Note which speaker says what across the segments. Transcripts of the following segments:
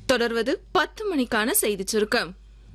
Speaker 1: தொடர்வது பத்து மணிக்கான செய்திச் சுருக்கம்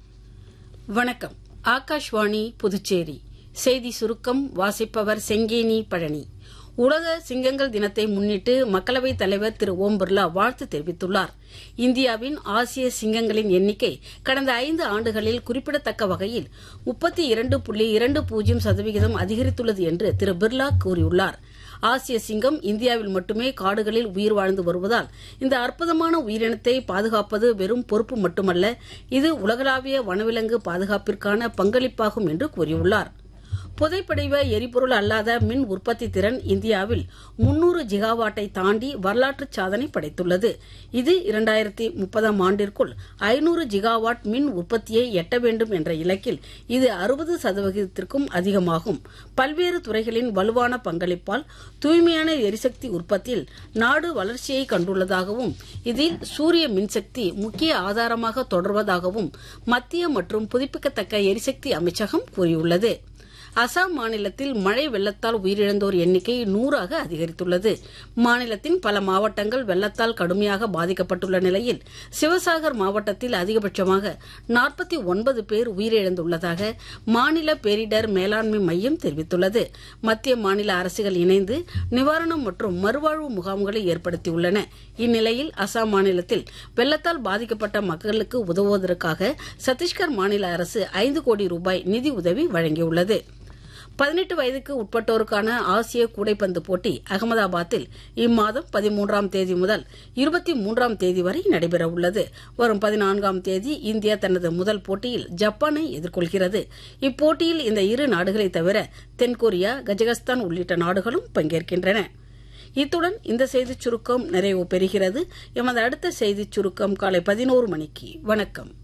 Speaker 2: வணக்கம் ஆகாஷ்வாணி புதுச்சேரி செய்தி சுருக்கம் வாசிப்பவர் செங்கேனி பழனி உலக சிங்கங்கள் தினத்தை முன்னிட்டு மக்களவைத் தலைவர் திரு ஓம் பிர்லா வாழ்த்து தெரிவித்துள்ளார் இந்தியாவின் ஆசிய சிங்கங்களின் எண்ணிக்கை கடந்த ஐந்து ஆண்டுகளில் குறிப்பிடத்தக்க வகையில் முப்பத்தி இரண்டு புள்ளி இரண்டு பூஜ்ஜியம் சதவிகிதம் அதிகரித்துள்ளது என்று திரு பிர்லா கூறியுள்ளார் ஆசிய சிங்கம் இந்தியாவில் மட்டுமே காடுகளில் உயிர் வாழ்ந்து வருவதால் இந்த அற்புதமான உயிரினத்தை பாதுகாப்பது வெறும் பொறுப்பு மட்டுமல்ல இது உலகளாவிய வனவிலங்கு பாதுகாப்பிற்கான பங்களிப்பாகும் என்று கூறியுள்ளார் புதைப்படிவ எரிபொருள் அல்லாத மின் உற்பத்தி திறன் இந்தியாவில் முன்னூறு ஜிகாவாட்டை தாண்டி வரலாற்று சாதனை படைத்துள்ளது இது இரண்டாயிரத்தி முப்பதாம் ஆண்டிற்குள் ஐநூறு ஜிகாவாட் மின் உற்பத்தியை எட்ட வேண்டும் என்ற இலக்கில் இது அறுபது சதவிகிதத்திற்கும் அதிகமாகும் பல்வேறு துறைகளின் வலுவான பங்களிப்பால் தூய்மையான எரிசக்தி உற்பத்தியில் நாடு வளர்ச்சியை கண்டுள்ளதாகவும் இதில் சூரிய மின்சக்தி முக்கிய ஆதாரமாக தொடர்வதாகவும் மத்திய மற்றும் புதுப்பிக்கத்தக்க எரிசக்தி அமைச்சகம் கூறியுள்ளது அசாம் மாநிலத்தில் மழை வெள்ளத்தால் உயிரிழந்தோர் எண்ணிக்கை நூறாக அதிகரித்துள்ளது மாநிலத்தின் பல மாவட்டங்கள் வெள்ளத்தால் கடுமையாக பாதிக்கப்பட்டுள்ள நிலையில் சிவசாகர் மாவட்டத்தில் அதிகபட்சமாக நாற்பத்தி ஒன்பது பேர் உயிரிழந்துள்ளதாக மாநில பேரிடர் மேலாண்மை மையம் தெரிவித்துள்ளது மத்திய மாநில அரசுகள் இணைந்து நிவாரணம் மற்றும் மறுவாழ்வு முகாம்களை ஏற்படுத்தியுள்ளன இந்நிலையில் அசாம் மாநிலத்தில் வெள்ளத்தால் பாதிக்கப்பட்ட மக்களுக்கு உதவுவதற்காக சத்தீஸ்கர் மாநில அரசு ஐந்து கோடி ரூபாய் நிதி உதவி வழங்கியுள்ளது பதினெட்டு வயதுக்கு உட்பட்டோருக்கான ஆசிய கூடைப்பந்து போட்டி அகமதாபாத்தில் இம்மாதம் பதிமூன்றாம் தேதி முதல் இருபத்தி மூன்றாம் தேதி வரை நடைபெறவுள்ளது வரும் பதினான்காம் தேதி இந்தியா தனது முதல் போட்டியில் ஜப்பானை எதிர்கொள்கிறது இப்போட்டியில் இந்த இரு நாடுகளை தவிர தென்கொரியா கஜகஸ்தான் உள்ளிட்ட நாடுகளும் பங்கேற்கின்றன இத்துடன் இந்த செய்திச் சுருக்கம் நிறைவு பெறுகிறது எமது அடுத்த செய்திச் சுருக்கம் காலை பதினோரு மணிக்கு வணக்கம்